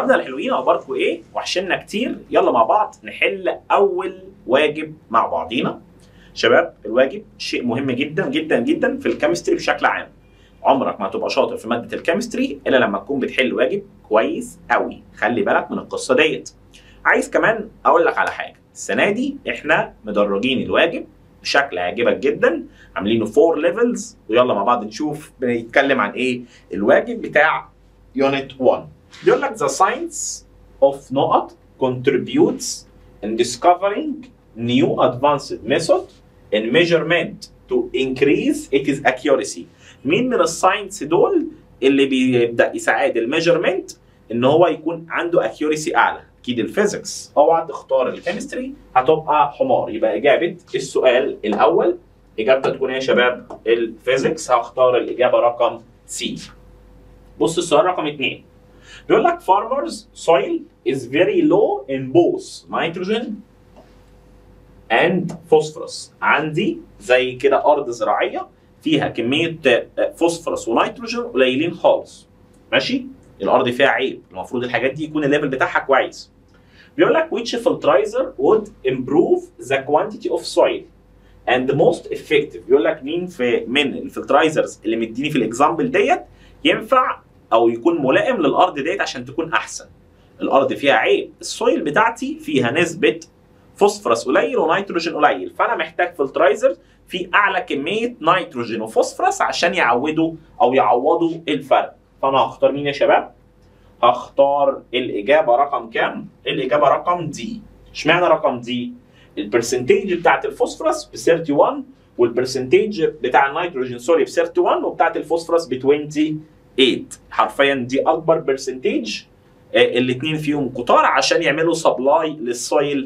اخواننا الحلوين اخباركم ايه وحشنا كتير يلا مع بعض نحل اول واجب مع بعضينا شباب الواجب شيء مهم جدا جدا جدا في الكيمستري بشكل عام عمرك ما هتبقى شاطر في ماده الكيمستري الا لما تكون بتحل واجب كويس قوي خلي بالك من القصه ديت عايز كمان اقول لك على حاجه السنه دي احنا مدرجين الواجب بشكل هيعجبك جدا عاملينه فور ليفلز ويلا مع بعض نشوف بنتكلم عن ايه الواجب بتاع يونت 1 بيقول لك the science of نقط contributes in discovering new advanced method in measurement to increase its accuracy مين من الساينس دول اللي بيبدا يساعد الميجرمنت ان هو يكون عنده accuracy اعلى اكيد الفيزيكس اوعى تختار الكيمستري هتبقى حمار يبقى اجابه السؤال الاول اجابته تكون ايه يا شباب الفيزيكس هختار الاجابه رقم سي بص السؤال رقم اثنين بيقول لك farmers soil is very low in both nitrogen and phosphorus عندي زي كده ارض زراعيه فيها كميه فوسفورس ونيتروجين قليلين خالص ماشي الارض فيها عيب المفروض الحاجات دي يكون الليفل بتاعها كويس بيقول لك which fertilizer would improve the quantity of soil and most effective بيقول لك مين في من الفلترايزرز اللي مديني في الاكزامبل ديت ينفع او يكون ملائم للارض ديت عشان تكون احسن الارض فيها عيب السويل بتاعتي فيها نسبه فوسفورس قليل ونيتروجين قليل فانا محتاج فلترايزر في اعلى كميه نيتروجين وفوسفورس عشان يعودوا او يعوضوا الفرق فانا هختار مين يا شباب هختار الاجابه رقم كام الاجابه رقم دي اشمعنى رقم دي البرسنتيج بتاعت الفوسفورس ب 31 والبرسنتيج بتاع النيتروجين سوري ب 31 وبتاعت الفوسفورس ب 28 حرفيا دي اكبر برسنتيج الاثنين فيهم كتار عشان يعملوا سبلاي للسويل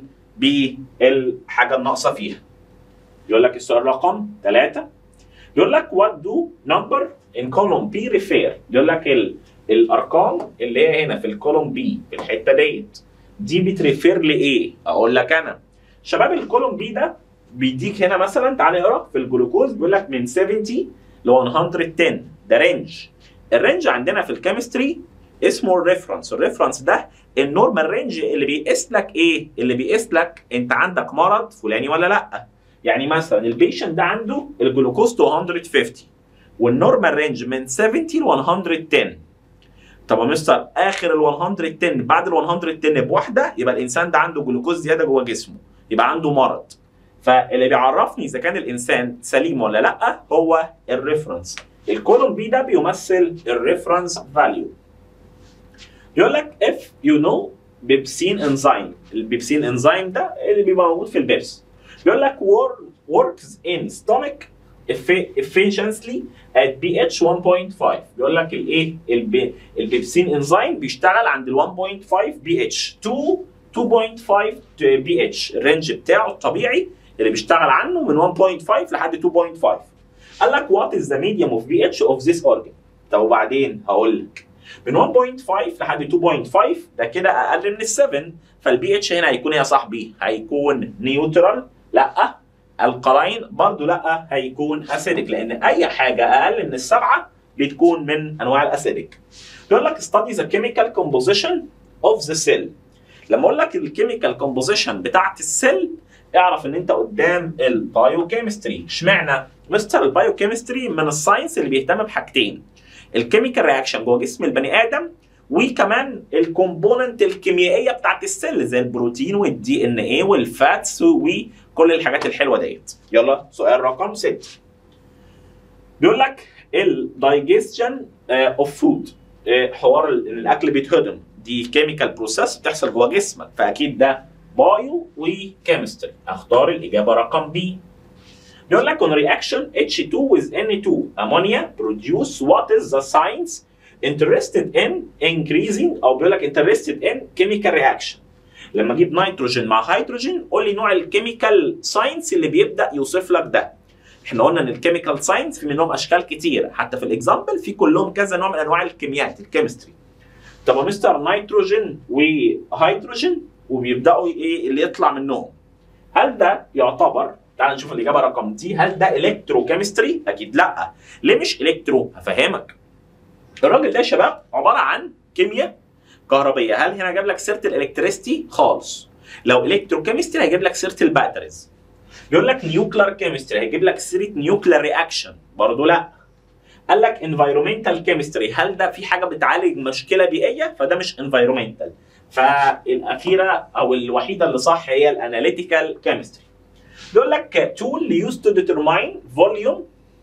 بالحاجه الناقصه فيها يقول لك السؤال رقم ثلاثة يقول لك what do number in column B refer يقول لك ال الارقام اللي هي هنا في الكولوم بي في الحته ديت دي بتريفير لايه؟ اقول لك انا شباب الكولوم بي ده بيديك هنا مثلا تعالى اقرا في الجلوكوز بيقول لك من 70 ل 110 ده رينج الرينج عندنا في الكيمستري اسمه الريفرنس الريفرنس ده النورمال رينج اللي بيقيس لك ايه؟ اللي بيقيس لك انت عندك مرض فلاني ولا لا يعني مثلا البيشنت ده عنده الجلوكوز 250 والنورمال رينج من 70 ل 110 طب يا مستر اخر ال 110 بعد ال 110 بواحده يبقى الانسان ده عنده جلوكوز زياده جوه جسمه يبقى عنده مرض فاللي بيعرفني اذا كان الانسان سليم ولا لا هو الريفرنس الكولوم بي ده بيمثل الريفرنس فاليو يقول لك if you know بيبسين انزيم البيبسين انزيم ده اللي بيبقى موجود في البيبس بيقول لك works in stomach efficiently at pH 1.5 بيقول لك الايه البيبسين انزيم بيشتغل عند ال 1.5 pH 2 2.5 pH الرينج بتاعه الطبيعي اللي بيشتغل عنه من 1.5 لحد 2.5 قال لك what is the medium of pH of this organ طب وبعدين هقول لك من 1.5 لحد 2.5 ده كده اقل من ال 7 فالبي اتش هنا هيكون يا صاحبي هيكون نيوترال لا القلاين برضو لا هيكون اسيدك لان اي حاجه اقل من السبعه بتكون من انواع الاسيدك بيقول لك study the chemical composition of the cell لما اقول لك الكيميكال كومبوزيشن بتاعت السيل اعرف ان انت قدام البايوكيمستري اشمعنى مستر البايوكيمستري من الساينس اللي بيهتم بحاجتين الكيميكال رياكشن جوه جسم البني ادم وكمان الكومبوننت الكيميائيه بتاعت السيل زي البروتين والدي ان ايه والفاتس وكل الحاجات الحلوه ديت يلا سؤال رقم 6 بيقول لك الدايجيشن اوف فود حوار الاكل بيتهضم دي كيميكال بروسيس بتحصل جوه جسمك فاكيد ده بايو وكيمستري اختار الاجابه رقم بي بيقول لك on reaction H2 with Na2 ammonia produce what is the science interested in increasing او بيقول لك interested in chemical reaction لما اجيب نيتروجين مع هيدروجين قول لي نوع الكيميكال ساينس اللي بيبدا يوصف لك ده احنا قلنا ان الكيميكال ساينس في منهم اشكال كتيره حتى في الاكزامبل في كلهم كذا نوع من انواع الكيمياء الكيمستري طب يا مستر نيتروجين وهيدروجين وبيبداوا ايه اللي يطلع منهم هل ده يعتبر تعال نشوف الاجابه رقم دي هل ده الكتروكيمستري اكيد لا ليه مش الكترو هفهمك الراجل ده يا شباب عباره عن كيمياء كهربيه هل هنا جاب لك سيره الالكتريستي خالص لو الكتروكيمستري هيجيب لك سيره الباتريز بيقول لك نيوكلير كيمستري هيجيب لك سيره نيوكلير رياكشن برضه لا قال لك انفايرومنتال كيمستري هل ده في حاجه بتعالج مشكله بيئيه فده مش انفايرومنتال فالاخيره او الوحيده اللي صح هي الاناليتيكال كيمستري بيقول لك tool used to determine volume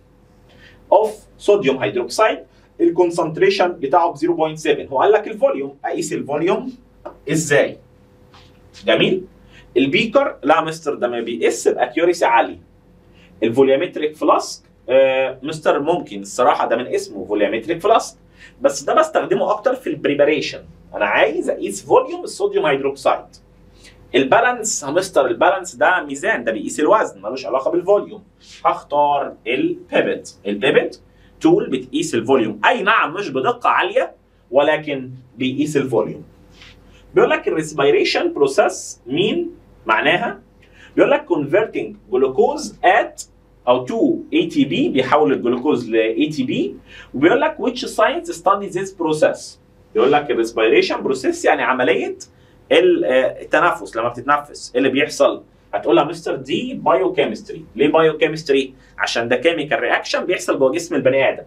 of sodium hydroxide الكونسنتريشن بتاعه ب 0.7 هو قال لك الفوليوم اقيس الفوليوم ازاي؟ جميل؟ البيكر لا مستر ده ما بيقيس باكيوريسي عاليه الفوليومتريك فلاسك آه مستر ممكن الصراحه ده من اسمه فوليومتريك فلاسك بس ده بستخدمه اكتر في البريباريشن انا عايز اقيس فوليوم الصوديوم هيدروكسيد البالانس يا مستر البالانس ده ميزان ده بيقيس الوزن ملوش علاقه بالفوليوم هختار البيبت البيبت تول بتقيس الفوليوم اي نعم مش بدقه عاليه ولكن بيقيس الفوليوم بيقول لك الريسبيريشن بروسيس مين معناها بيقول لك converting glucose at او to ATP بيحول الجلوكوز ل ATP وبيقول لك which science studies this process بيقول لك الريسبيريشن بروسيس يعني عمليه التنفس لما بتتنفس اللي بيحصل هتقول لها مستر دي بايو كيمستري ليه بايو كيمستري عشان ده كيميكال رياكشن بيحصل جوه جسم البني ادم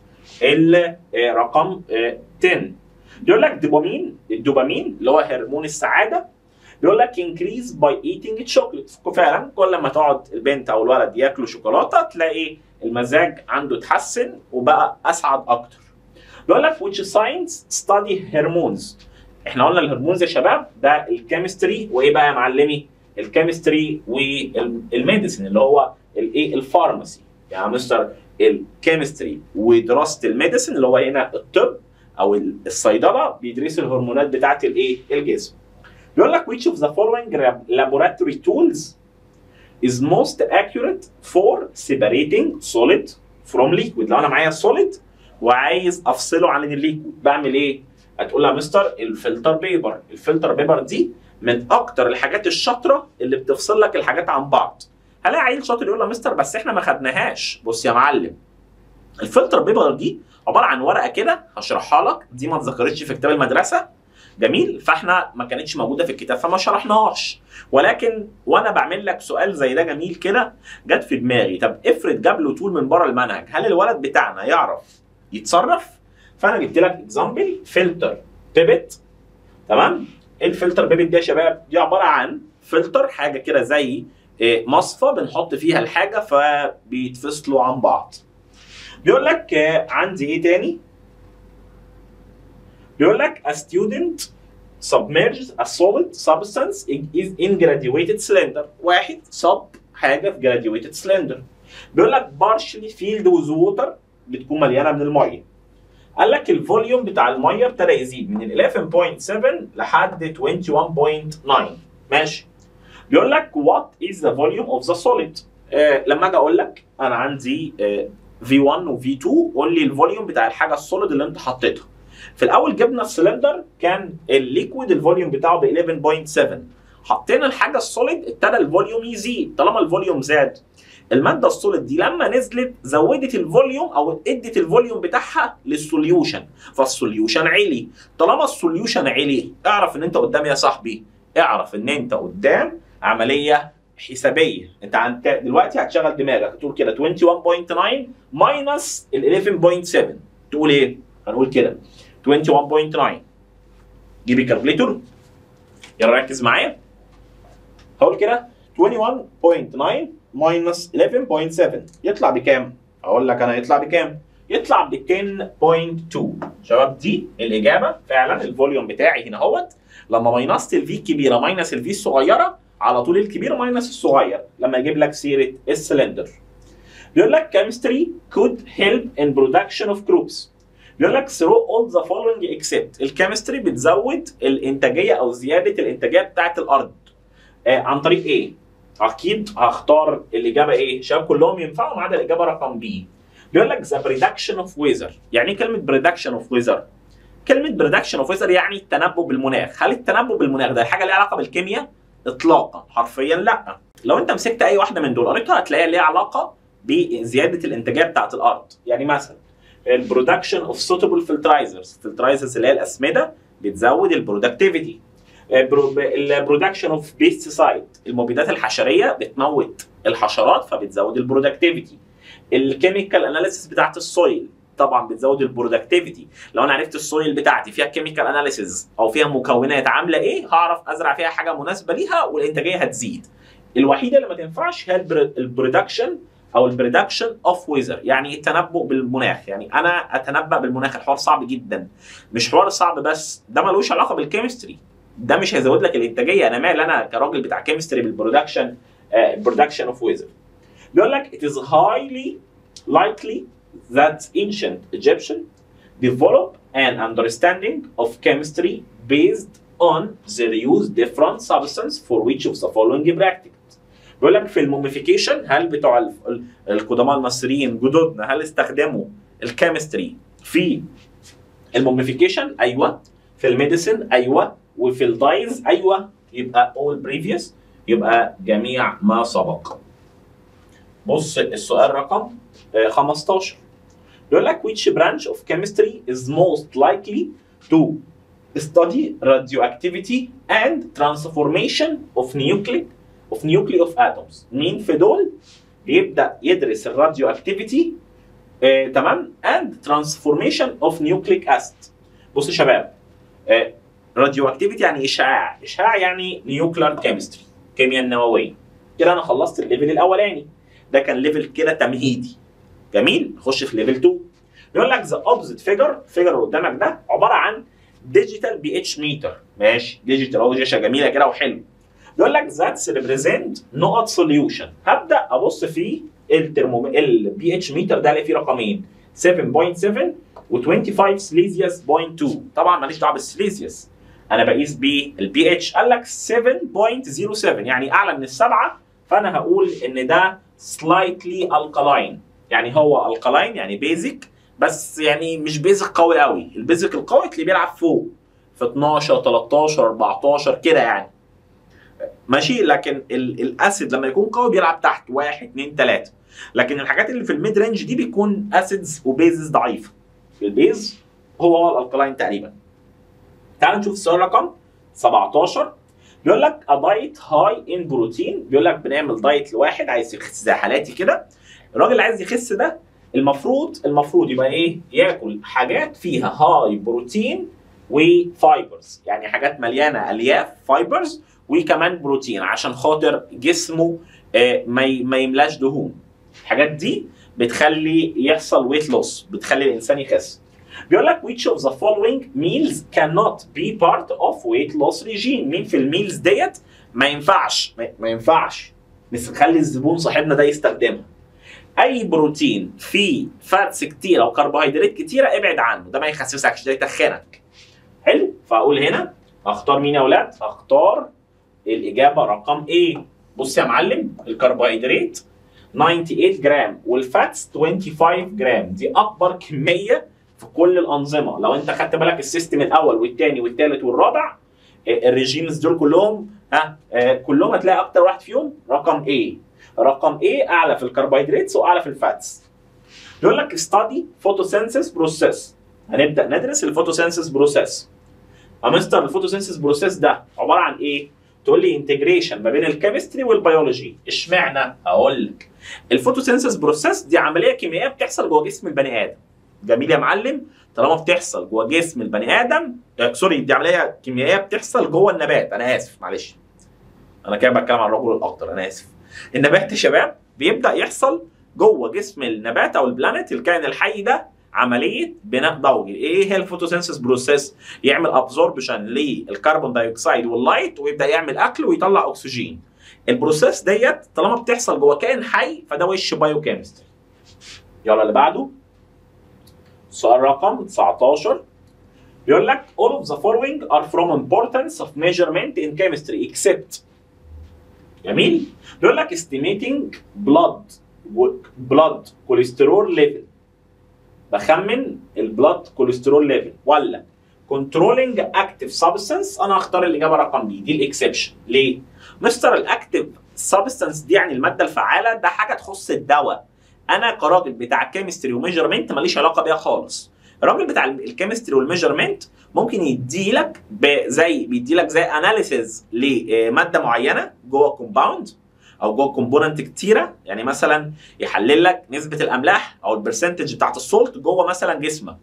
الرقم 10 بيقول لك دوبامين الدوبامين اللي هو هرمون السعاده بيقول لك increase by eating chocolate فعلا كل ما تقعد البنت او الولد ياكلوا شوكولاته تلاقي المزاج عنده اتحسن وبقى اسعد اكتر بيقول لك which science study hormones احنا قلنا الهرمونز يا شباب ده الكيمستري وايه بقى يا معلمي الكيمستري والميديسن اللي هو الايه الفارماسي يعني مستر الكيمستري ودراسه الميديسن اللي هو هنا الطب او الصيدله بيدرسوا الهرمونات بتاعه الايه الجسم بيقول لك which of the following laboratory tools is most accurate for separating solid from liquid لو انا معايا solid وعايز افصله عن الليكويد بعمل ايه؟ هتقول لها مستر الفلتر بيبر الفلتر بيبر دي من اكتر الحاجات الشاطره اللي بتفصل لك الحاجات عن بعض هلاقي عيل شاطر يقول له مستر بس احنا ما خدناهاش بص يا معلم الفلتر بيبر دي عباره عن ورقه كده هشرحها لك دي ما اتذكرتش في كتاب المدرسه جميل فاحنا ما كانتش موجوده في الكتاب فما شرحناهاش ولكن وانا بعمل لك سؤال زي ده جميل كده جت في دماغي طب افرض جاب له طول من بره المنهج هل الولد بتاعنا يعرف يتصرف فانا جبت لك اكزامبل فلتر بيبت تمام الفلتر بيبت دي يا شباب دي عباره عن فلتر حاجه كده زي مصفى بنحط فيها الحاجه فبيتفصلوا عن بعض بيقول لك عندي ايه تاني بيقول لك a student submerges a solid substance is in graduated cylinder واحد صب حاجه في graduated cylinder بيقول لك partially filled with water بتكون مليانه من الميه قال لك الفوليوم بتاع الميه ابتدى يزيد من 11.7 لحد 21.9 ماشي بيقول لك what is the volume of the solid آه لما اجي اقول لك انا عندي آه V1 و V2 قول لي الفوليوم بتاع الحاجه السوليد اللي انت حطيتها في الاول جبنا السلندر كان الليكويد الفوليوم بتاعه ب 11.7 حطينا الحاجه السوليد ابتدى الفوليوم يزيد طالما الفوليوم زاد الماده السوليد دي لما نزلت زودت الفوليوم او ادت الفوليوم بتاعها للسوليوشن فالسوليوشن عالي طالما السوليوشن عالي اعرف ان انت قدام يا صاحبي اعرف ان انت قدام عمليه حسابيه انت انت دلوقتي هتشغل دماغك هتقول كده 21.9 ماينس ال 11.7 تقول ايه؟ هنقول كده 21.9 جيب الكالكوليتور يلا ركز معايا هقول كده 21.9 ماينس 11.7 يطلع بكام؟ اقول لك انا يطلع بكام؟ يطلع ب 10.2 شباب دي الاجابه فعلا الفوليوم بتاعي هنا اهوت لما ماينست الفي الكبيره ماينس الفي الصغيره على طول الكبير ماينس الصغير لما يجيب لك سيره السلندر بيقول لك chemistry could help in production of groups بيقول لك through all the following except الكيمستري بتزود الانتاجيه او زياده الانتاجيه بتاعه الارض آه عن طريق ايه؟ اكيد هختار الاجابه ايه؟ شباب كلهم ينفعوا ما عدا الاجابه رقم بي بيقول لك the production of weather يعني ايه كلمه production of weather؟ كلمه production of weather يعني التنبؤ بالمناخ هل التنبؤ بالمناخ ده حاجه ليها علاقه بالكيمياء؟ اطلاقا حرفيا لا لو انت مسكت اي واحده من دول قريتها هتلاقيها ليها علاقه بزياده الانتاجيه بتاعه الارض يعني مثلا البرودكشن اوف سوتبل فلترايزرز فلترايزرز اللي هي الاسمده بتزود البرودكتيفيتي البرودكشن اوف بيستسايد المبيدات الحشريه بتموت الحشرات فبتزود البرودكتيفيتي الكيميكال اناليسيس بتاعت السويل طبعا بتزود البرودكتيفيتي لو انا عرفت السويل بتاعتي فيها كيميكال اناليسيس او فيها مكونات عامله ايه هعرف ازرع فيها حاجه مناسبه ليها والانتاجيه هتزيد الوحيده اللي ما تنفعش هي البرودكشن او البرودكشن اوف ويزر يعني التنبؤ بالمناخ يعني انا اتنبأ بالمناخ الحوار صعب جدا مش حوار صعب بس ده ملوش علاقه بالكيمستري ده مش هيزود لك الانتاجيه انا مال انا كراجل بتاع كيمستري بالبرودكشن برودكشن اوف ويزر بيقول لك it is highly likely that ancient Egyptian developed an understanding of chemistry based on their use different substance for which of the following practices. بيقول لك في الموميفيكيشن هل بتوع ال- ال- القدماء المصريين جدودنا هل استخدموا الكيمستري في الموميفيكيشن؟ ايوه في الميديسن ايوه وفي الدايز ايوه يبقى all previous يبقى جميع ما سبق. بص السؤال رقم آه، 15 بيقول لك which branch of chemistry is most likely to study radioactivity and transformation of nucleic of nuclei of atoms مين في دول بيبدا يدرس الراديو اكتيفيتي آه، تمام and transformation of nucleic acid بصوا يا شباب راديو اكتيفيتي يعني اشعاع اشعاع يعني نيوكلير كيمستري الكيمياء النوويه كده انا خلصت الليفل الاولاني ده كان ليفل كده تمهيدي جميل نخش في ليفل 2 بيقول لك ذا اوبزيت فيجر فيجر اللي قدامك ده عباره عن ديجيتال بي اتش ميتر ماشي ديجيتال اهو شاشه جميله كده وحلو بيقول لك ذاتس ريبريزنت نقط سوليوشن هبدا ابص في الترموم البي اتش ميتر ده الاقي فيه رقمين 7.7 و25 سليزيوس بوينت 2 طبعا ماليش دعوه بالسليزيوس انا بقيس بالبي اتش قال لك 7.07 يعني اعلى من السبعه فانا هقول ان ده سلايتلي الكالاين يعني هو الكالاين يعني بيزك بس يعني مش بيزك قوي قوي البيزك القوي اللي بيلعب فوق في 12 13 14 كده يعني ماشي لكن ال- الاسيد لما يكون قوي بيلعب تحت 1 2 3 لكن الحاجات اللي في الميد رينج دي بيكون اسيدز وبيزز ضعيفه البيز هو هو الالكالاين تقريبا تعال نشوف السؤال رقم 17 بيقول لك a diet high in protein بيقول لك بنعمل دايت لواحد عايز يخس زي حالاتي كده الراجل اللي عايز يخس ده المفروض المفروض يبقى ايه ياكل حاجات فيها هاي بروتين وفايبرز يعني حاجات مليانه الياف فايبرز وكمان بروتين عشان خاطر جسمه آه، ما ي- ما يملاش دهون الحاجات دي بتخلي يحصل ويت لوس بتخلي الانسان يخس بيقول لك which of the following meals cannot be part of weight loss regime مين في الميلز ديت ما ينفعش ما- ما ينفعش نخلي الزبون صاحبنا ده يستخدمها اي بروتين فيه فاتس كتير او كربوهيدرات كتيره ابعد عنه ده ما يخسسكش ده يتخنك حلو فاقول هنا اختار مين يا اولاد اختار الاجابه رقم ايه بص يا معلم الكربوهيدرات 98 جرام والفاتس 25 جرام دي اكبر كميه في كل الانظمه لو انت خدت بالك السيستم الاول والثاني والثالث والرابع آه، الريجيمز دول كلهم ها آه، كلهم هتلاقي اكتر واحد فيهم رقم ايه رقم ايه اعلى في الكربوهيدرات واعلى في الفاتس يقول لك ستادي فوتوسينثيس بروسيس هنبدا ندرس الفوتوسينثيس بروسيس يا مستر الفوتوسينثيس بروسيس ده عباره عن ايه تقول لي انتجريشن ما بين الكيمستري والبيولوجي اشمعنى هقول لك الفوتوسينثيس بروسيس دي عمليه كيميائيه بتحصل جوه جسم البني ادم جميل يا معلم طالما بتحصل جوه جسم البني ادم آه، سوري دي عمليه كيميائيه بتحصل جوه النبات انا اسف معلش انا كده بتكلم عن الرجل الاخضر انا اسف النبات يا شباب بيبدا يحصل جوه جسم النبات او البلانت الكائن الحي ده عمليه بناء ضوئي ايه هي الفوتوسينثيس بروسيس يعمل ابزوربشن للكربون دايوكسيد واللايت ويبدا يعمل اكل ويطلع اكسجين البروسيس ديت طالما بتحصل جوه كائن حي فده وش بايوكيمستري يلا اللي بعده سؤال رقم 19 بيقول لك all of the following are from importance of measurement in chemistry except جميل بيقول لك estimating blood blood cholesterol level بخمن البلاد كوليسترول ليفل ولا كنترولينج اكتيف سبستانس انا هختار الاجابه رقم بي دي الاكسبشن ليه؟ مستر الاكتيف سبستانس دي يعني الماده الفعاله ده حاجه تخص الدواء انا كراجل بتاع كيمستري وميجرمنت ماليش علاقه بيها خالص الراجل بتاع الكيمستري والميجرمنت ممكن يديلك ب- زي بيديلك زي اناليسيز لماده معينه جوه كومباوند او جوه كومبوننت كتيره يعني مثلا يحلل لك نسبه الاملاح او البرسنتج بتاعت السولت جوه مثلا جسمك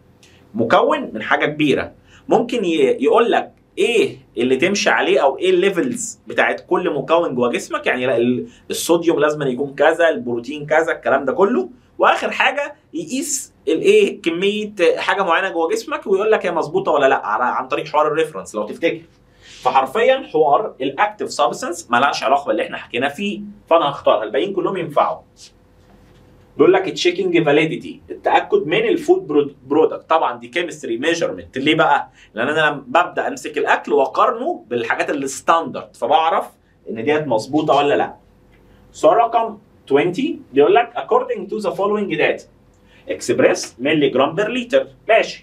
مكون من حاجه كبيره ممكن ي- يقول لك ايه اللي تمشي عليه او ايه الليفلز بتاعت كل مكون جوه جسمك يعني لا، ال- الصوديوم لازم يكون كذا البروتين كذا الكلام ده كله واخر حاجه يقيس الايه كميه حاجه معينه جوه جسمك ويقول لك هي مظبوطه ولا لا على- عن طريق حوار الريفرنس لو تفتكر فحرفيا حوار الاكتف سبستنس مالهاش علاقه باللي احنا حكينا فيه فانا هختارها الباقيين كلهم ينفعوا بيقول لك تشيكنج فاليديتي التاكد من الفود برودكت طبعا دي كيمستري ميجرمنت ليه بقى؟ لان انا لما ببدا امسك الاكل واقارنه بالحاجات الستاندرد فبعرف ان ديت مظبوطه ولا لا. سؤال رقم 20 بيقول لك according to the following data اكسبريس ملي جرام بير لتر ماشي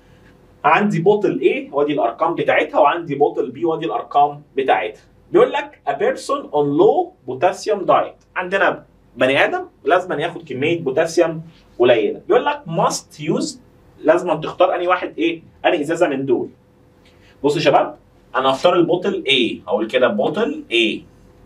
عندي بوتل A وادي الارقام بتاعتها وعندي بوتل B وادي الارقام بتاعتها بيقول لك a person on low potassium diet عندنا بني ادم لازم ياخد كميه بوتاسيوم قليله بيقول لك must use لازم تختار انهي واحد ايه انهي ازازه من دول بصوا يا شباب انا هختار البوتل A هقول كده بوتل A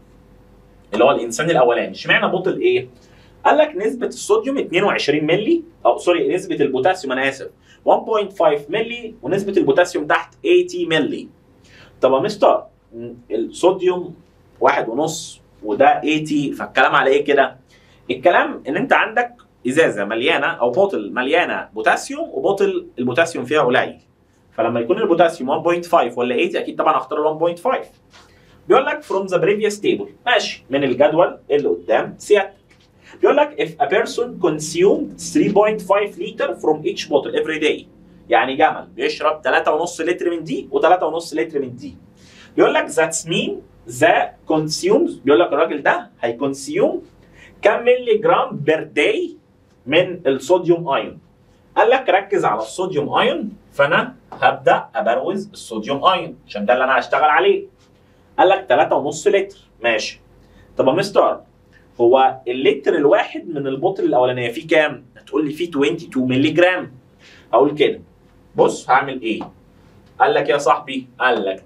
اللي هو الانسان الاولاني اشمعنى بوتل A قال لك نسبه الصوديوم 22 مللي او سوري نسبه البوتاسيوم انا اسف 1.5 مللي ونسبه البوتاسيوم تحت 80 مللي طب يا مستر م، الصوديوم واحد ونص وده 80 فالكلام على ايه كده؟ الكلام ان انت عندك ازازه مليانه او بوتل مليانه بوتاسيوم وبوتل البوتاسيوم فيها قليل فلما يكون البوتاسيوم 1.5 ولا 8 اكيد طبعا هختار ال 1.5 بيقول لك from the previous table ماشي من الجدول اللي قدام سيادتك بيقول لك if a person consumed 3.5 liter from each bottle every day يعني جمل بيشرب 3.5 لتر من دي و3.5 لتر من دي بيقول لك that's mean the consumes بيقول لك الراجل ده هيكونسيوم كم ملي جرام بير داي من الصوديوم ايون قال لك ركز على الصوديوم ايون فانا هبدا ابروز الصوديوم ايون عشان ده اللي انا هشتغل عليه قال لك 3.5 لتر ماشي طب يا مستر هو اللتر الواحد من البوتل الاولانيه فيه كام؟ هتقول لي فيه 22 مللي جرام هقول كده بص هعمل ايه؟ قال لك يا صاحبي قال لك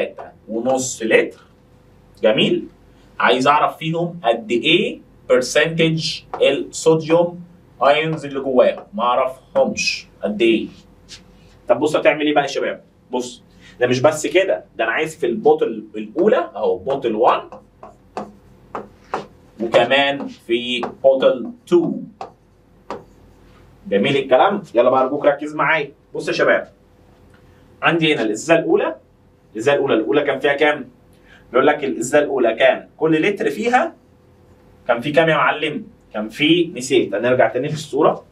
3.5 لتر جميل عايز اعرف فيهم قد ايه برسنتج الصوديوم ايونز اللي جواهم ما اعرفهمش قد ايه طب بص هتعمل ايه بقى يا شباب بص ده مش بس كده ده انا عايز في البوتل الاولى اهو بوتل 1 وكمان في بوتل 2 جميل الكلام يلا بقى ارجوك ركز معايا بص يا شباب عندي هنا الازازه الاولى الازازه الاولى الاولى كان فيها كام بيقول لك الازازه الاولى كان كل لتر فيها كان في كام يا معلم كان في نسيت هنرجع تاني في الصوره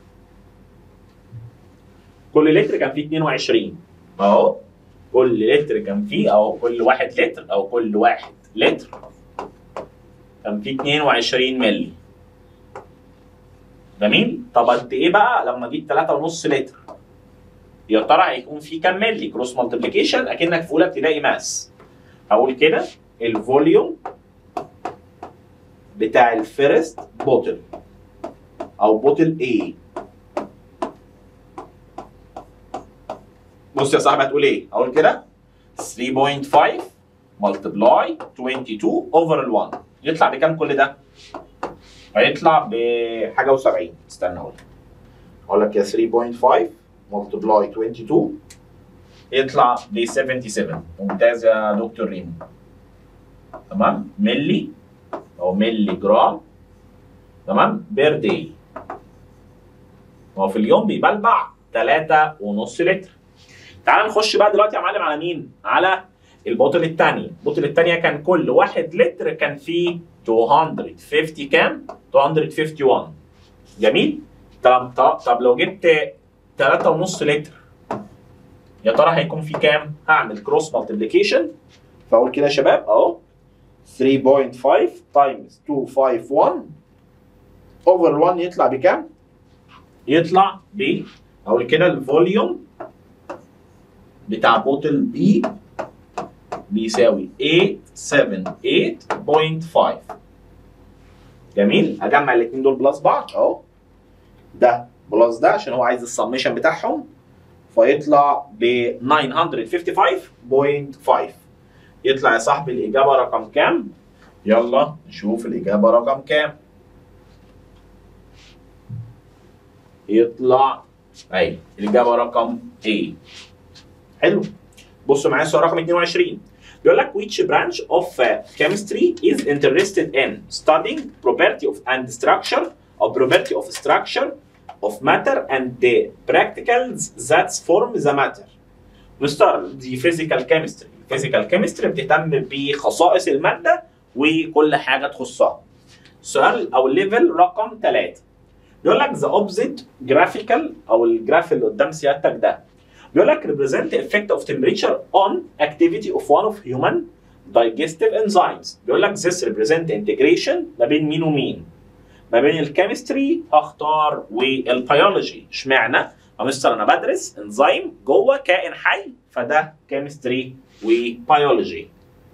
كل لتر كان فيه 22 اهو كل لتر كان فيه او كل واحد لتر او كل واحد لتر كان فيه 22 مللي جميل طب قد ايه بقى لما جيت 3.5 لتر يا ترى هيكون في كام مللي كروس مالتيبليكيشن اكنك في اولى ابتدائي ماس هقول كده الفوليوم بتاع الفيرست بوتل او بوتل A بص يا صاحبي هتقول ايه؟ اقول كده 3.5 ملتبلاي 22 اوفر ال 1 يطلع بكام كل ده؟ هيطلع بحاجه و70 استنى اقول اقول لك يا 3.5 ملتبلاي 22 يطلع ب 77 ممتاز يا دكتور ريمو تمام ملي او ملي جرام تمام بير داي هو في اليوم بيبلبع 3.5 لتر تعال نخش بقى دلوقتي يا معلم على مين؟ على البوتل الثانيه، البوتل الثانيه كان كل واحد لتر كان فيه 250 كام؟ 251 جميل؟ طب طب, طب لو جبت 3.5 لتر يا ترى هيكون في كام؟ هعمل كروس مالتيبليكيشن فاقول كده يا شباب اهو 3.5 تايمز 251 اوفر 1 يطلع بكام؟ يطلع ب اقول كده الفوليوم بتاع بوتل بي بيساوي 878.5 جميل اجمع الاثنين دول بلس بعض اهو ده بلس ده عشان هو عايز السميشن بتاعهم فيطلع ب 955.5 يطلع يا صاحبي الاجابه رقم كام؟ يلا نشوف الاجابه رقم كام يطلع اي الاجابه رقم A حلو بصوا معايا السؤال رقم 22 بيقول لك which branch of uh, chemistry is interested in studying property of and structure or property of structure of matter and the practicals that form the matter مستر دي physical chemistry physical chemistry بتهتم بخصائص المادة وكل حاجة تخصها السؤال أو الليفل رقم 3 بيقول لك the opposite graphical أو الجراف اللي قدام سيادتك ده بيقول لك represent the effect of temperature on activity of one of human digestive enzymes بيقول لك this represent integration ما بين مين ومين ما بين الكيمستري هختار والبيولوجي اشمعنى يا مستر انا بدرس انزيم جوه كائن حي فده كيمستري وبيولوجي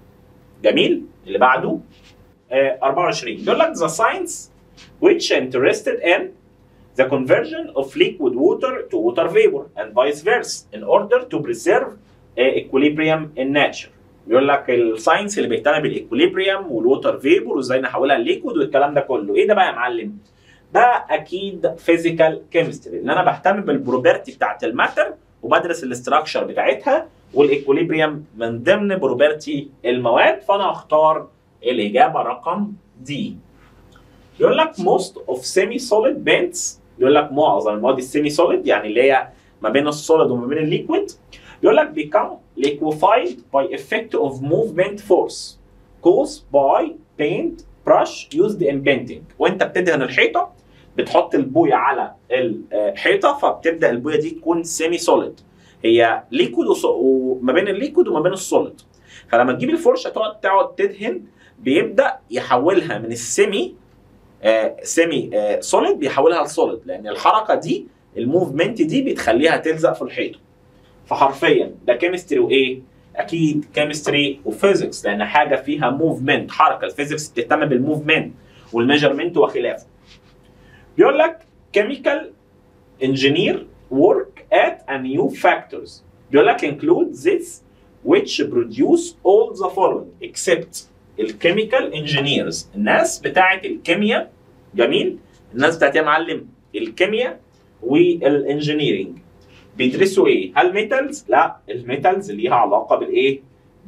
جميل اللي بعده آه 24 بيقول لك the science which interested in the conversion of liquid water to water vapor and vice versa in order to preserve uh, equilibrium in nature بيقول لك الساينس اللي بيهتم بالايكوليبريم والووتر فيبور وازاي نحولها لليكويد والكلام ده كله ايه ده بقى يا معلم ده اكيد فيزيكال كيمستري ان انا بهتم بالبروبرتي بتاعت الماتر وبدرس الاستراكشر بتاعتها والايكوليبريم من ضمن بروبرتي المواد فانا هختار الاجابه رقم دي بيقول لك most of semi solid bends بيقول لك معظم المواد السيمي سوليد يعني اللي هي ما بين السوليد وما بين الليكويد بيقول لك become liquefied by effect of movement force caused by paint brush used in painting وانت بتدهن الحيطه بتحط البويه على الحيطه فبتبدا البويه دي تكون سيمي سوليد هي ليكويد وما بين الليكويد وما بين السوليد فلما تجيب الفرشه تقعد تقعد تدهن بيبدا يحولها من السيمي آه سيمي آه سوليد بيحولها لسوليد لان الحركه دي الموفمنت دي بتخليها تلزق في الحيطه فحرفيا ده كيمستري وايه؟ اكيد كيمستري وفيزيكس لان حاجه فيها موفمنت حركه الفيزيكس بتهتم بالموفمنت والميجرمنت وخلافه. بيقول لك كيميكال انجينير work at a new factors بيقول لك include this which produce all the following except الكيميكال انجينيرز الناس بتاعه الكيمياء جميل الناس بتاعت يا معلم الكيمياء والانجينيرنج بيدرسوا ايه؟ هل ميتالز؟ لا الميتالز ليها علاقه بالايه؟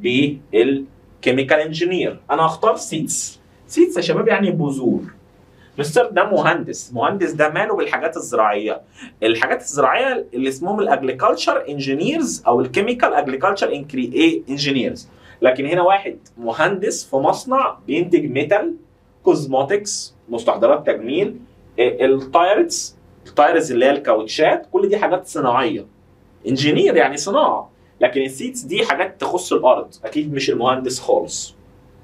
بالكيميكال انجينير انا هختار سيتس سيتس يا شباب يعني بذور مستر ده مهندس مهندس ده ماله بالحاجات الزراعيه الحاجات الزراعيه اللي اسمهم الاجريكلتشر انجينيرز او الكيميكال اجريكلتشر انجينيرز لكن هنا واحد مهندس في مصنع بينتج ميتال كوزموتكس مستحضرات تجميل التايرز التايرز اللي هي الكاوتشات كل دي حاجات صناعيه انجينير يعني صناعه لكن السيتس دي حاجات تخص الارض اكيد مش المهندس خالص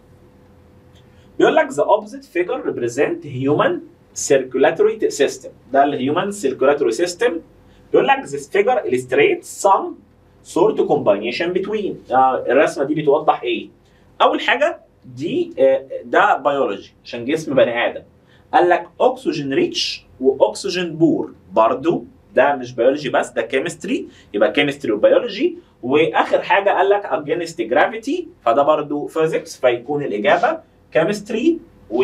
بيقول لك the opposite figure represent human circulatory system ده الهيومن circulatory system بيقول لك this figure illustrates some sort of combination between آه الرسمه دي بتوضح ايه اول حاجه دي آه ده بيولوجي عشان جسم بني ادم قال لك اكسجين ريتش واكسجين بور برضو ده مش بيولوجي بس ده كيمستري يبقى كيمستري وبيولوجي واخر حاجه قال لك اجينست جرافيتي فده برضو فيزيكس فيكون الاجابه كيمستري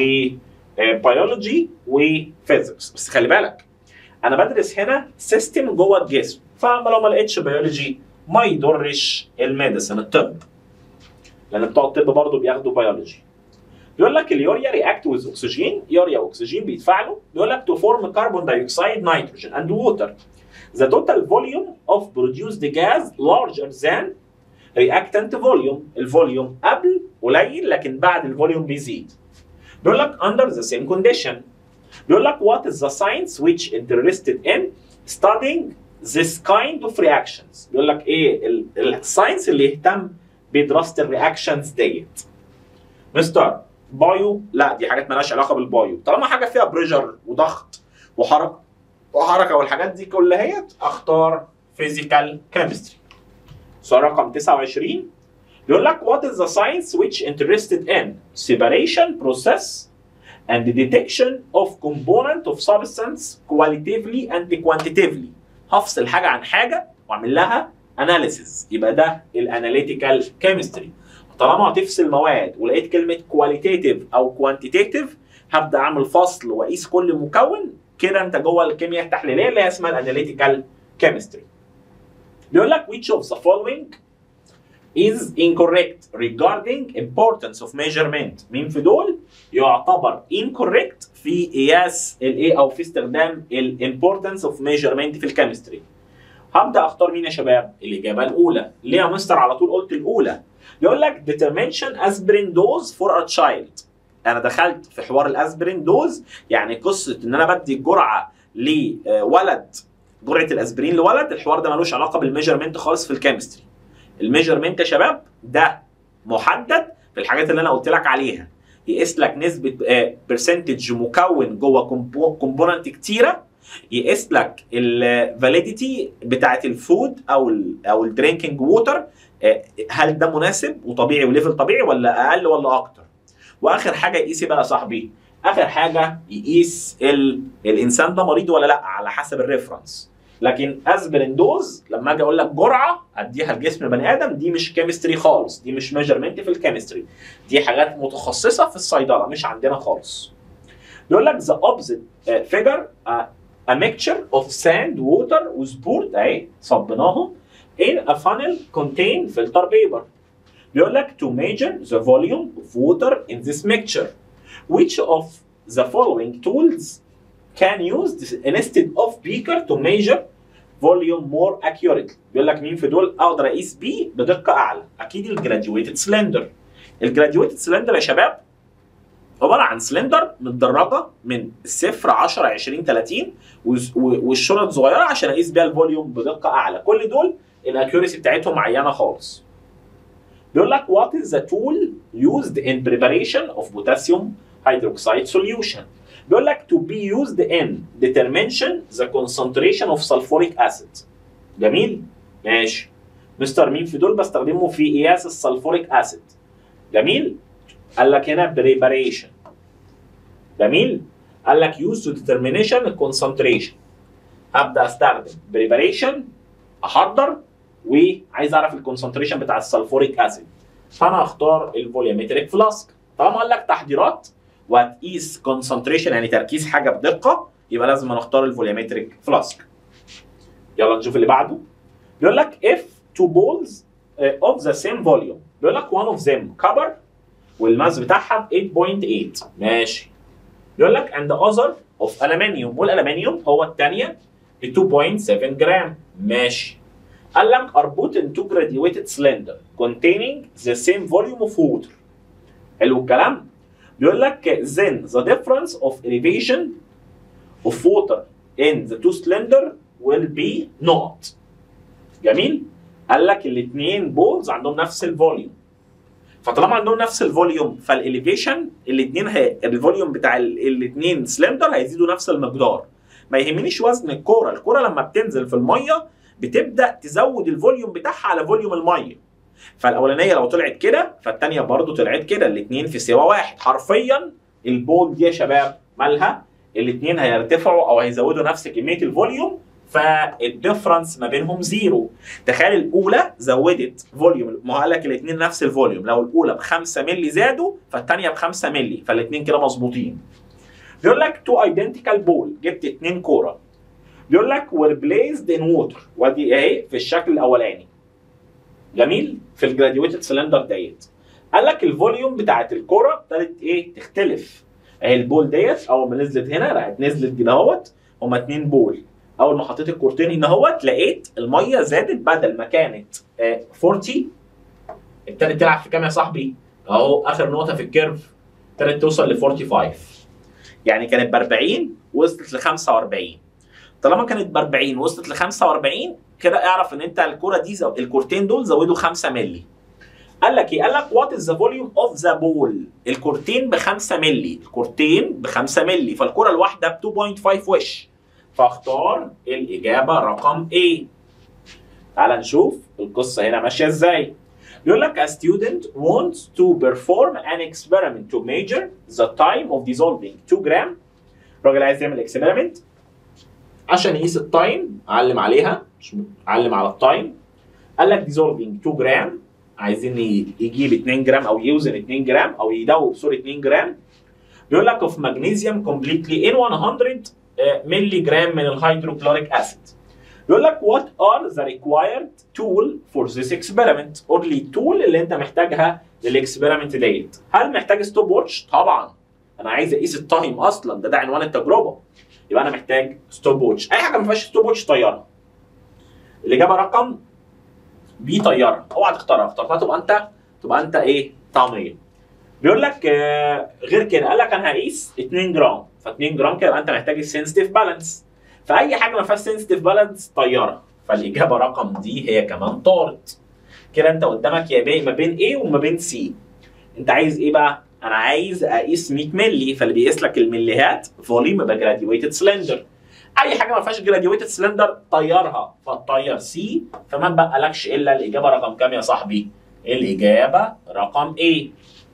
وبيولوجي وفيزيكس بس خلي بالك انا بدرس هنا سيستم جوه الجسم فلو ما لقيتش بيولوجي ما يضرش الميديسن الطب لان بتوع الطب برضه بياخدوا بيولوجي بيقول لك اليوريا رياكت ويز اكسجين يوريا واكسجين بيتفاعلوا بيقول لك تو فورم كربون دايوكسيد نيتروجين اند ووتر The total volume of produced gas larger than reactant volume الفوليوم قبل قليل لكن بعد الفوليوم بيزيد بيقول لك under the same condition بيقول لك what is the science which interested in studying this kind of reactions بيقول لك ايه الساينس اللي يهتم بدراسه الرياكشنز ديت مستر بايو لا دي حاجات مالهاش علاقه بالبايو طالما حاجه فيها بريشر وضغط وحركه وحركه والحاجات دي كلها اختار فيزيكال كيمستري سؤال رقم 29 بيقول لك what is the science which interested in separation process and the detection of component of substance qualitatively and quantitatively هفصل حاجه عن حاجه واعمل لها اناليسيز يبقى ده الاناليتيكال كيمستري طالما هتفصل مواد ولقيت كلمه كواليتيتيف او كوانتيتيف هبدا اعمل فصل واقيس كل مكون كده انت جوه الكيمياء التحليليه اللي هي اسمها الاناليتيكال كيمستري بيقول لك which of the following is incorrect regarding importance of measurement مين في دول يعتبر incorrect في قياس الايه او في استخدام ال importance of measurement في الكيمستري هبدا اختار مين يا شباب الاجابه الاولى ليه يا مستر على طول قلت الاولى يقول لك determination aspirin dose for a child انا دخلت في حوار الاسبرين دوز يعني قصه ان انا بدي الجرعه لولد جرعه الاسبرين لولد الحوار ده ملوش علاقه بالميجرمنت خالص في الكيمستري الميجرمنت يا شباب ده محدد في الحاجات اللي انا قلت لك عليها يقيس لك نسبه برسنتج مكون جوه كومبوننت كتيره يقيس لك الفاليديتي بتاعت الفود او ال او الدرينكينج ووتر هل ده مناسب وطبيعي وليفل طبيعي ولا اقل ولا اكتر واخر حاجه يقيس بقى يا صاحبي اخر حاجه يقيس ال... الانسان ده مريض ولا لا على حسب الريفرنس لكن اسبرين دوز لما اجي اقول لك جرعه اديها لجسم البني ادم دي مش كيمستري خالص دي مش ميجرمنت في الكيمستري دي حاجات متخصصه في الصيدله مش عندنا خالص بيقول لك the opposite uh, figure uh, a mixture of sand water وسبورت اهي صبناهم in a funnel contain filter paper بيقول لك to measure the volume of water in this mixture which of the following tools can use instead of beaker to measure volume more accurately بيقول لك مين في دول اقدر اقيس بيه بدقه اعلى اكيد الجراديويتد سلندر الجراديويتد سلندر يا شباب عباره عن سلندر متدرجه من الصفر 10 20 30 والشرط صغيره عشان اقيس بيها الفوليوم بدقه اعلى كل دول الاكيوريسي بتاعتهم عيانه خالص بيقول لك what is the tool used in preparation of potassium hydroxide solution بيقول لك to be used in determination the concentration of sulfuric acid جميل ماشي مستر مين في دول بستخدمه في قياس السلفوريك اسيد جميل قال لك هنا preparation جميل قال لك use to determination concentration ابدا استخدم preparation احضر وعايز اعرف الكونسنتريشن بتاع السلفوريك اسيد فانا هختار الفوليومتريك فلاسك طالما قال لك تحضيرات وهتقيس كونسنتريشن يعني تركيز حاجه بدقه يبقى لازم نختار الفوليومتريك فلاسك يلا نشوف اللي بعده بيقول لك if two balls uh, of the same volume بيقول لك one of them copper والماس بتاعها 8.8 ماشي بيقول لك and the other of aluminium والالومنيوم هو الثانيه ب 2.7 جرام ماشي قال لك are put into graduated cylinder containing the same volume of water حلو الكلام بيقول لك then the difference of elevation of water in the two cylinder will be not جميل قال لك الاثنين بولز عندهم نفس الفوليوم فطالما عندهم نفس الفوليوم فالاليفيشن الاثنين هي الفوليوم بتاع الاثنين سلندر هيزيدوا نفس المقدار ما يهمنيش وزن الكوره الكوره لما بتنزل في الميه بتبدا تزود الفوليوم بتاعها على فوليوم الميه فالاولانيه لو طلعت كده فالثانيه برضو طلعت كده الاثنين في سوا واحد حرفيا البول دي يا شباب مالها الاثنين هيرتفعوا او هيزودوا نفس كميه الفوليوم فالديفرنس ما بينهم زيرو تخيل الاولى زودت فوليوم ما قال لك الاثنين نفس الفوليوم لو الاولى ب 5 مللي زادوا فالثانيه ب 5 مللي فالاثنين كده مظبوطين بيقول لك تو ايدنتيكال بول جبت اثنين كوره بيقول لك were placed in water ودي اهي في الشكل الاولاني جميل في الجراديويتد سلندر ديت قال لك الفوليوم بتاعت الكوره ابتدت ايه تختلف اهي البول ديت اول ما نزلت هنا راحت نزلت كده اهوت هما اتنين بول اول ما حطيت الكورتين هنا اهوت لقيت الميه زادت بدل ما كانت آه 40 ابتدت تلعب في كام يا صاحبي؟ اهو اخر نقطه في الكيرف ابتدت توصل ل 45 يعني كانت ب 40 وصلت ل 45 طالما كانت ب 40 وصلت ل 45 كده اعرف ان انت الكوره دي زو... الكورتين دول زودوا 5 مللي قال لك ايه؟ قال لك وات از ذا فوليوم اوف ذا بول الكورتين ب 5 مللي الكورتين ب 5 مللي فالكوره الواحده ب 2.5 وش فاختار الاجابه رقم A تعال نشوف القصه هنا ماشيه ازاي بيقول لك a student wants to perform an experiment to measure the time of dissolving 2 جرام الراجل عايز يعمل experiment عشان يقيس التايم علم عليها مش علم على التايم قال لك ديزولفينج 2 جرام عايزين ي- يجيب 2 جرام او يوزن 2 جرام او يدوب سوري 2 جرام بيقول لك اوف ماجنيسيوم كومبليتلي ان 100 ملي جرام من الهيدروكلوريك اسيد بيقول لك what are the required tool for this experiment قول لي التول اللي انت محتاجها للاكسبيرمنت ديت هل محتاج ستوب واتش طبعا انا عايز اقيس التايم اصلا ده ده عنوان التجربه يبقى انا محتاج ستوب واتش اي حاجه ما فيهاش ستوب واتش طيرها الاجابه رقم بي طيرها اوعى تختارها اخترتها تبقى انت تبقى انت ايه طعميه بيقول لك آه غير كده قال لك انا هقيس 2 جرام ف 2 جرام كده يبقى انت محتاج السنسيتيف بالانس فاي حاجه ما فيهاش سنسيتيف بالانس طيرها فالاجابه رقم دي هي كمان طارت كده انت قدامك يا بين ما بين ايه وما بين سي انت عايز ايه بقى انا عايز اقيس 100 مللي فاللي بيقيس لك المليهات فوليوم يبقى جراديويتد سلندر اي حاجه ما فيهاش جراديويتد سلندر طيرها فتطير سي فما بقالكش الا الاجابه رقم كام يا صاحبي الاجابه رقم ايه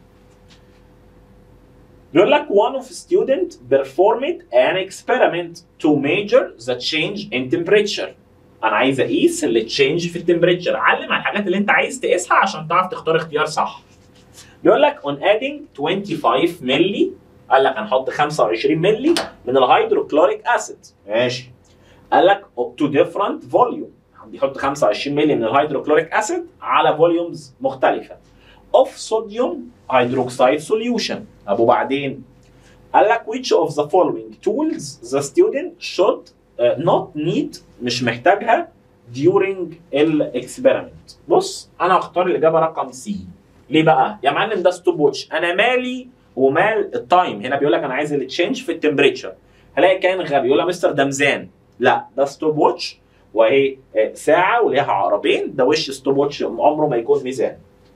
بيقول لك one of student performed an experiment to measure the change in temperature انا عايز اقيس اللي تشينج في التمبريتشر علم على الحاجات اللي انت عايز تقيسها عشان تعرف تختار اختيار صح بيقول لك on adding 25 ملي قال لك هنحط 25 ملي من الهيدروكلوريك اسيد ماشي قال لك up to different volume بيحط 25 ملي من الهيدروكلوريك اسيد على فوليومز مختلفه of sodium hydroxide solution طب وبعدين قال لك which of the following tools the student should uh, not need مش محتاجها during الاكسبيرمنت بص انا هختار الاجابه رقم سي ليه بقى يا معلم ده ستوب واتش انا مالي ومال التايم هنا بيقول لك انا عايز التشينج في التمبريتشر هلاقي كائن غبي يقول يا مستر ده ميزان لا ده ستوب واتش وهي آه، ساعه وليها عقربين ده وش ستوب واتش عمره ما يكون ميزان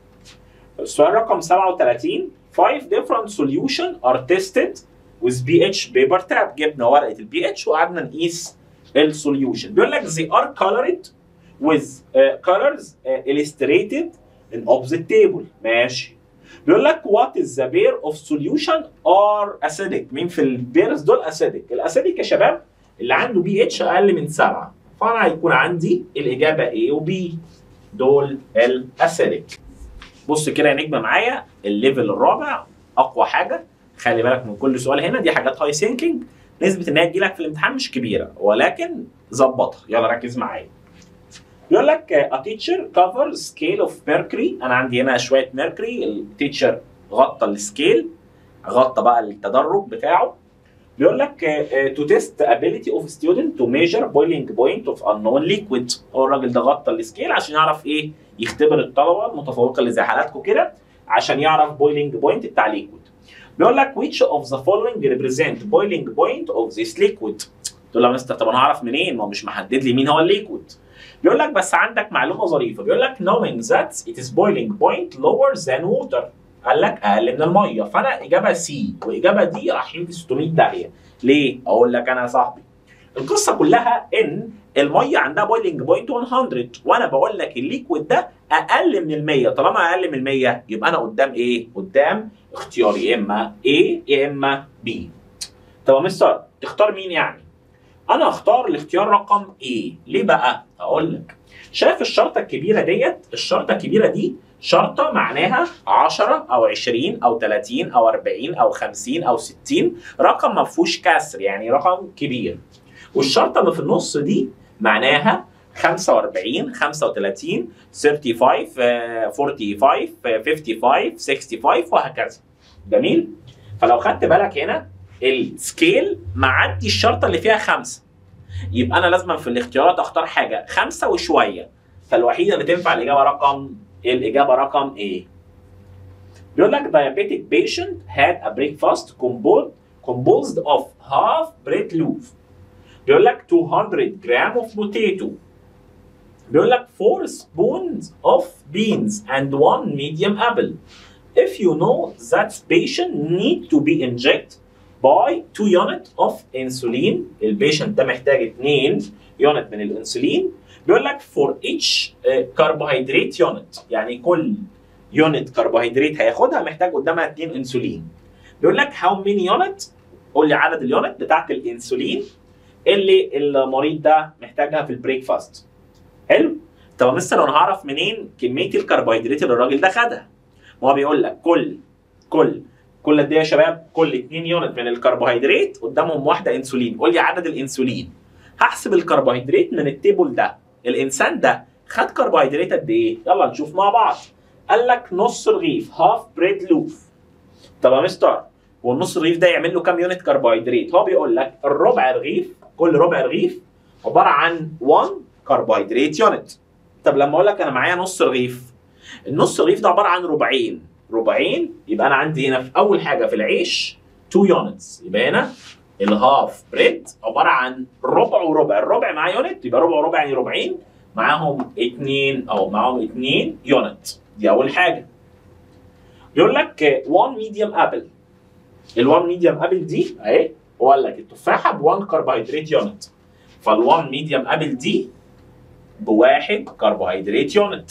السؤال رقم 37 five different solution are tested with pH paper tab جبنا ورقه البي اتش وقعدنا نقيس السوليوشن بيقول لك they are colored with uh, colors uh, illustrated in opposite table ماشي بيقول لك what is the pair of solution are acidic مين في البيرز دول acidic الاسيديك يا شباب اللي عنده بي اتش اقل من 7 فانا هيكون عندي الاجابه A و B دول الاسيديك بص كده يا نجم معايا الليفل الرابع اقوى حاجه خلي بالك من كل سؤال هنا دي حاجات هاي ثينكينج نسبه ان هي تجيلك في الامتحان مش كبيره ولكن ظبطها يلا ركز معايا يقول لك a teacher cover scale of mercury انا عندي هنا شويه ميركوري التيتشر غطى السكيل غطى بقى التدرج بتاعه بيقول لك uh, to test the ability of student to measure boiling point of unknown liquid هو الراجل ده غطى السكيل عشان يعرف ايه يختبر الطلبه المتفوقه اللي زي حالاتكم كده عشان يعرف boiling point بتاع liquid بيقول لك which of the following represent boiling point of this liquid تقول له يا مستر طب انا هعرف منين ما هو مش محدد لي مين هو الليكويد بيقول لك بس عندك معلومه ظريفه بيقول لك knowing that it is boiling point lower than water قال لك اقل من الميه فانا اجابه سي واجابه دي رايحين في 600 داهيه ليه؟ اقول لك انا يا صاحبي القصه كلها ان الميه عندها بويلنج بوينت 100 وانا بقول لك الليكويد ده اقل من ال 100 طالما اقل من ال 100 يبقى انا قدام ايه؟ قدام اختيار يا اما A يا اما B. طب يا مستر تختار مين يعني؟ انا اختار الاختيار رقم A ليه بقى؟ اقول لك شايف الشرطه الكبيره ديت الشرطه الكبيره دي شرطه معناها 10 او 20 او 30 او 40 او 50 او 60 رقم ما فيهوش كسر يعني رقم كبير والشرطه اللي في النص دي معناها 45 35 35 آه، 45 آه، 55 65 وهكذا جميل فلو خدت بالك هنا السكيل معدي الشرطه اللي فيها خمسه يبقى انا لازم في الاختيارات اختار حاجه خمسه وشويه فالوحيده اللي تنفع الاجابه رقم الاجابه رقم ايه بيقول لك diabetic patient had a breakfast composed composed of half bread loaf بيقول لك 200 جرام of potato بيقول لك 4 spoons of beans and 1 medium apple if you know that patient need to be injected by 2 unit of insulin البيشنت ده محتاج 2 يونت من الانسولين بيقول لك for each uh, carbohydrate unit يعني كل يونت كربوهيدرات هياخدها محتاج قدامها 2 انسولين بيقول لك how many unit قول لي عدد اليونت بتاعت الانسولين اللي المريض ده محتاجها في البريك فاست حلو طب يا مستر انا هعرف منين كميه الكربوهيدرات اللي الراجل ده خدها ما هو بيقول لك كل كل كل قد ايه يا شباب كل 2 يونت من الكربوهيدرات قدامهم واحده انسولين قول لي عدد الانسولين هحسب الكربوهيدرات من التيبل ده الانسان ده خد كربوهيدرات قد ايه يلا نشوف مع بعض قال لك نص رغيف هاف بريد لوف طب يا مستر والنص رغيف ده يعمل له كام يونت كربوهيدرات هو بيقول لك الربع رغيف كل ربع رغيف عباره عن 1 كربوهيدرات يونت طب لما اقول لك انا معايا نص رغيف النص رغيف ده عباره عن ربعين ربعين يبقى انا عندي هنا في اول حاجه في العيش 2 يونتس يبقى هنا الهاف بريد عباره عن ربع وربع الربع معاه يونت يبقى ربع وربع يعني ربعين معاهم اثنين او معاهم اثنين يونت دي اول حاجه بيقول لك 1 ميديوم ابل ال1 ميديوم ابل دي اهي هو قال لك التفاحه ب 1 كربوهيدرات يونت فال1 ميديوم ابل دي بواحد كربوهيدرات يونت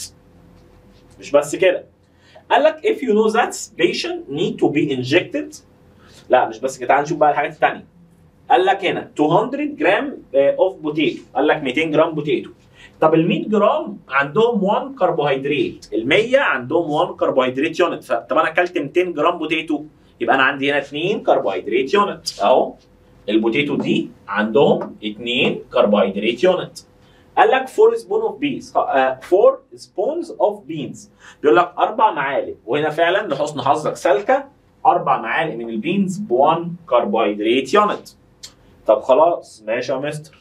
مش بس كده قال لك if you know that patient need to be injected لا مش بس كده تعال نشوف بقى الحاجات الثانيه قال لك هنا 200 جرام اوف بوتيتو قال لك 200 جرام بوتيتو طب ال 100 جرام عندهم 1 كربوهيدرات ال 100 عندهم 1 كربوهيدرات يونت طب انا اكلت 200 جرام بوتيتو يبقى انا عندي هنا 2 كربوهيدرات يونت اهو البوتيتو دي عندهم 2 كربوهيدرات يونت قال لك 4 سبون اوف بينز 4 سبونز اوف بينز بيقول لك اربع معالق وهنا فعلا لحسن حظك سالكه اربع معالق من البينز ب 1 كربوهيدرات يونت طب خلاص ماشي يا مستر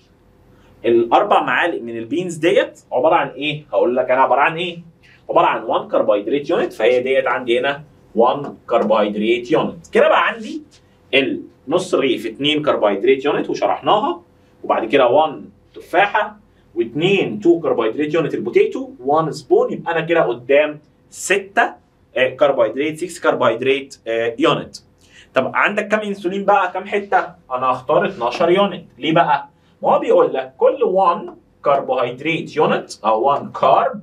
الاربع معالق من البينز ديت عباره عن ايه؟ هقول لك انا عباره عن ايه؟ عباره عن 1 كربوهيدرات يونت فهي ديت عندي هنا 1 كربوهيدرات يونت كده بقى عندي النص رغيف 2 كربوهيدرات يونت وشرحناها وبعد كده 1 تفاحه و2 2 كربوهيدرات يونت البوتيتو 1 سبون يبقى انا كده قدام 6 كربوهيدرات 6 كربوهيدرات يونت طب عندك كام انسولين بقى كام حته؟ انا هختار 12 يونت ليه بقى؟ ما هو بيقول لك كل 1 كربوهيدرات يونت او 1 كارب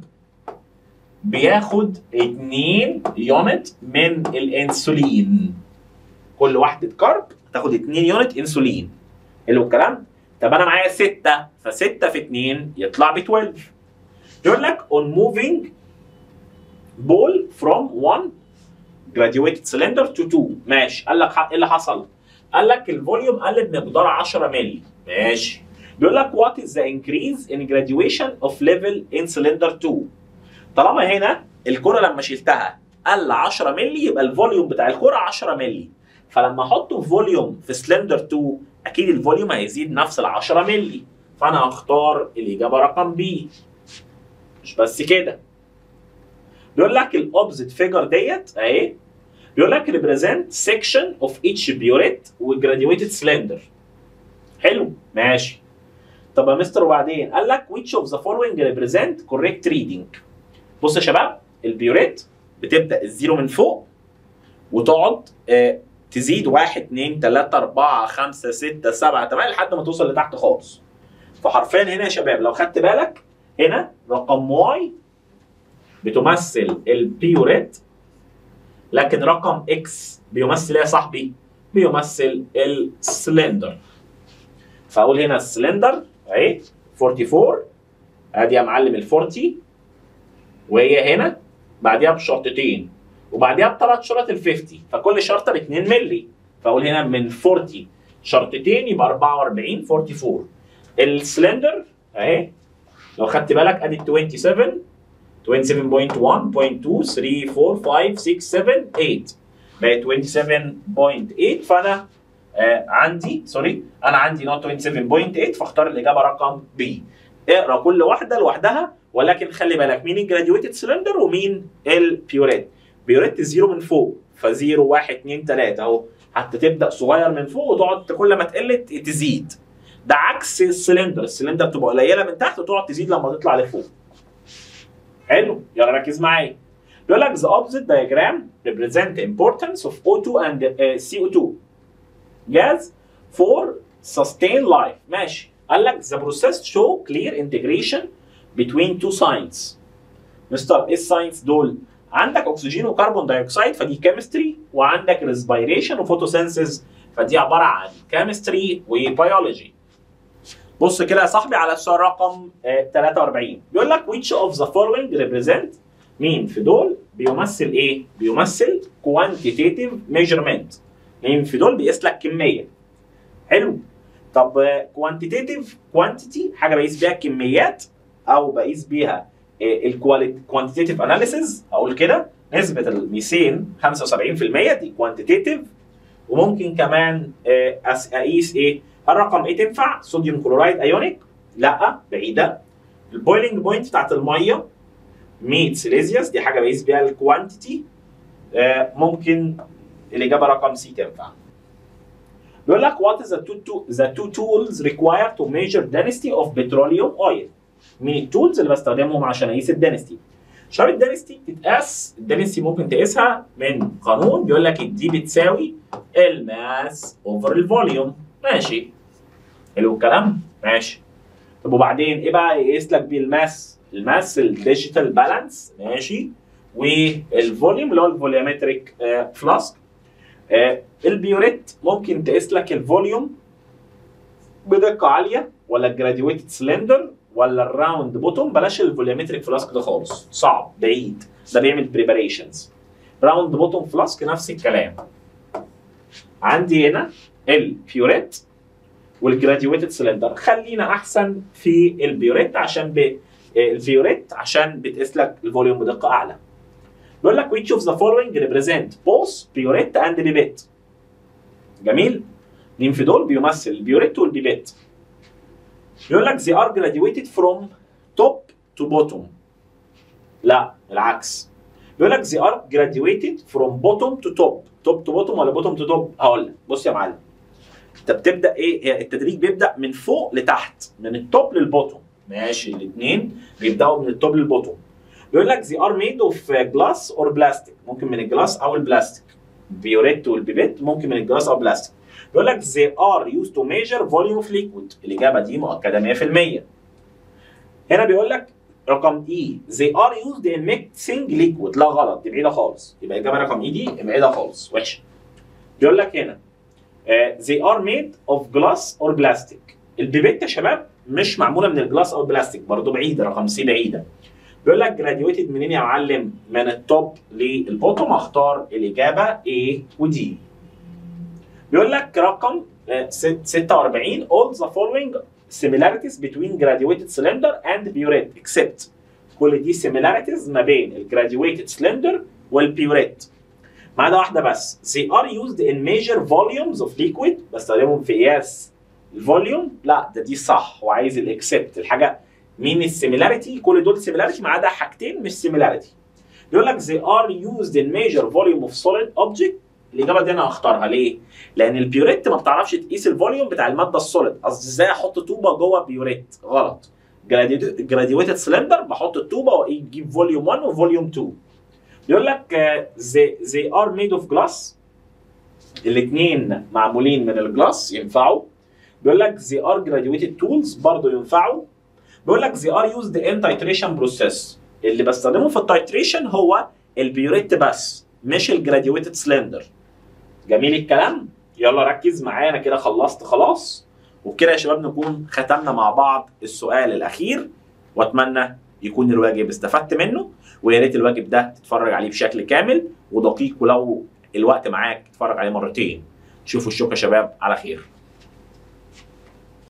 بياخد 2 يونت من الانسولين كل واحدة كارب تاخد 2 يونت انسولين حلو الكلام؟ طب انا معايا 6 ف6 في 2 يطلع ب 12 يقول لك on moving ball from 1 graduated cylinder to 2 ماشي قال لك ايه اللي حصل؟ قال لك الفوليوم قل بمقدار 10 مللي ماشي بيقول لك what is the increase in graduation of level in cylinder 2 طالما هنا الكرة لما شلتها قل 10 مللي يبقى الفوليوم بتاع الكرة 10 مللي فلما احطه في فوليوم في سلندر 2 اكيد الفوليوم هيزيد نفس ال 10 مللي فانا هختار الاجابه رقم بي مش بس كده بيقول لك الاوبزيت فيجر ديت اهي بيقول لك ريبريزنت سيكشن اوف ايتش بيوريت وجراديويتد سلندر حلو ماشي طب يا مستر وبعدين قال لك which of the following represent correct reading بص يا شباب البيوريت بتبدا الزيرو من فوق وتقعد آه تزيد 1 2 3 4 5 6 7 8 لحد ما توصل لتحت خالص فحرفيا هنا يا شباب لو خدت بالك هنا رقم واي بتمثل البيوريت لكن رقم اكس بيمثل ايه يا صاحبي؟ بيمثل السلندر فاقول هنا السلندر اهي 44 ادي يا معلم ال 40 وهي هنا بعديها بشرطتين وبعديها بثلاث شرط ال 50 فكل شرطه ب 2 مللي فاقول هنا من 40 شرطتين يبقى 44 44 السلندر اهي لو خدت بالك ادي 27 27.1.2 3 4 5 6 7 8 بقت 27.8 فانا آه عندي سوري انا عندي نوت 27.8 فاختار الاجابه رقم بي اقرا كل واحده لوحدها ولكن خلي بالك مين الجراديويتد سلندر ومين البيوريت بيوريت زيرو من فوق فزيرو واحد اتنين تلاته اهو حتى تبدا صغير من فوق وتقعد كل ما تقل تزيد ده عكس السلندر السلندر بتبقى قليله من تحت وتقعد تزيد لما تطلع لفوق حلو يلا ركز معايا بيقول لك the opposite diagram represent the importance of O2 and uh, CO2 gas for sustained life ماشي قال لك the process show clear integration between two signs مستر ايه الساينس دول؟ عندك اكسجين وكربون دايوكسيد فدي كيمستري وعندك ريسبيريشن وفوتوسينثيز فدي عباره عن كيمستري وبيولوجي بص كده يا صاحبي على السؤال رقم آه، 43 بيقول لك which of the following represent مين في دول بيمثل ايه؟ بيمثل quantitative measurement مين في دول بيقيس لك كميه حلو طب كوانتيتيف كوانتيتي حاجه بقيس بيها الكميات او بقيس بيها الكوانتيتيف اناليسيز اقول كده نسبه الميثين 75% دي كوانتيتيف وممكن كمان آه، أس- اقيس ايه الرقم ايه تنفع صوديوم كلورايد ايونيك لا بعيده البويلنج بوينت بتاعت الميه 100 سيليزيوس دي حاجه بقيس بيها الكوانتيتي آه، ممكن الاجابه رقم سي تنفع بيقول لك what is the two, two, the two tools required to measure density of petroleum oil مين التولز اللي بستخدمهم عشان اقيس الدنستي شرط الدنستي بتتقاس الدنستي ممكن تقيسها من قانون بيقول لك دي بتساوي الماس اوفر الفوليوم ماشي حلو الكلام ماشي طب وبعدين ايه بقى يقيس لك بيه الماس الماس الديجيتال بالانس ماشي والفوليوم اللي هو الفوليومتريك فلاسك آه، البيوريت ممكن تقيس لك الفوليوم بدقه عاليه ولا الجراديويتد سلندر ولا الراوند بوتوم بلاش الفوليومتريك فلاسك ده خالص صعب بعيد ده بيعمل بريباريشنز راوند بوتوم فلاسك نفس الكلام عندي هنا البيوريت والجراديويتد سلندر خلينا احسن في البيوريت عشان ب... البيوريت عشان بتقيس لك الفوليوم بدقه اعلى بيقول لك which of the following represent both بيوريت and بيبيت جميل مين في دول بيمثل البيوريت والبيبيت بيقول لك they are graduated from top to bottom لا العكس بيقول لك they are graduated from bottom to top top to bottom ولا bottom to top هقول لك بص يا معلم انت بتبدا ايه التدريج بيبدا من فوق لتحت من التوب للبوتوم ماشي الاثنين بيبداوا من التوب للبوتوم بيقول لك they are made of glass or plastic ممكن من الجلاس او البلاستيك بيوريت والبيبيت ممكن من الجلاس او بلاستيك بيقول لك they are used to measure volume of liquid الاجابه دي مؤكده 100% هنا بيقول لك رقم اي they are used in mixing liquid لا غلط دي بعيده خالص يبقى الاجابه رقم اي دي بعيده خالص وحشه بيقول لك هنا آه، they are made of glass or plastic البيبيت يا شباب مش معموله من الجلاس او البلاستيك برضه بعيده رقم سي بعيده بيقول لك جراديويتد منين يا معلم من التوب للبوتوم اختار الاجابه A و D بيقول لك رقم آه، ست- 46 all the following similarities between graduated cylinder and burette except كل دي similarities ما بين الجراديويتد سلندر والبيوريت ما عدا واحده بس they are used in measure volumes of liquid بستخدمهم في قياس الفوليوم لا ده دي صح وعايز الاكسبت الحاجه مين السيميلاريتي كل دول سيميلاريتي ما عدا حاجتين مش سيميلاريتي بيقول لك they are used in measure volume of solid object الاجابه دي انا هختارها ليه؟ لان البيوريت ما بتعرفش تقيس الفوليوم بتاع الماده السوليد قصدي ازاي احط طوبه جوه بيوريت غلط جراديويتد سلندر بحط الطوبه واجيب فوليوم 1 وفوليوم 2 بيقول لك آه، they, they are made of glass الاثنين معمولين من الجلاس ينفعوا بيقول لك they are graduated tools برضه ينفعوا بيقول لك they are used in titration process اللي بستخدمه في التايتريشن هو البيوريت بس مش الجراديويتد سلندر جميل الكلام يلا ركز معايا انا كده خلصت خلاص وبكده يا شباب نكون ختمنا مع بعض السؤال الاخير واتمنى يكون الواجب استفدت منه ويا ريت الواجب ده تتفرج عليه بشكل كامل ودقيق ولو الوقت معاك تتفرج عليه مرتين شوفوا الشوك يا شباب على خير